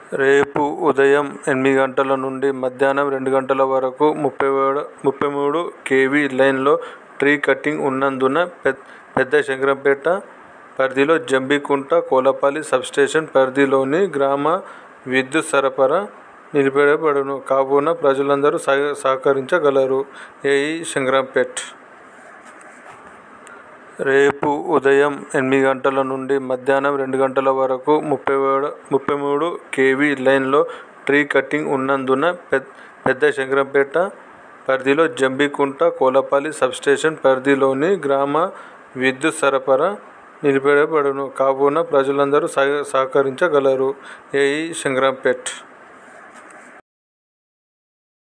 రేపు ఉదయం ఎనిమిది గంటల నుండి మధ్యాహ్నం రెండు గంటల వరకు ముప్పై మూడు ముప్పై మూడు కేవీ లైన్లో ట్రీ కటింగ్ ఉన్నందున పెద్ద శంకరంపేట పరిధిలో జంబికుంట కోలపల్లి సబ్స్టేషన్ పరిధిలోని గ్రామ విద్యుత్ సరఫరా నిలిపివేయబడును కావున ప్రజలందరూ సహకరించగలరు ఏఈ శంకరంపేట్ రేపు ఉదయం ఎనిమిది గంటల నుండి మధ్యాహ్నం రెండు గంటల వరకు ముప్పై మూడు ముప్పై మూడు కేవీ లైన్లో ట్రీ కటింగ్ ఉన్నందున పెద్ద శంకరంపేట పరిధిలో జంబికుంట కోలపల్లి సబ్స్టేషన్ పరిధిలోని గ్రామ విద్యుత్ సరఫరా నిలిపివేయబడును కావున ప్రజలందరూ సహకరించగలరు ఏఈ శంకరంపేట్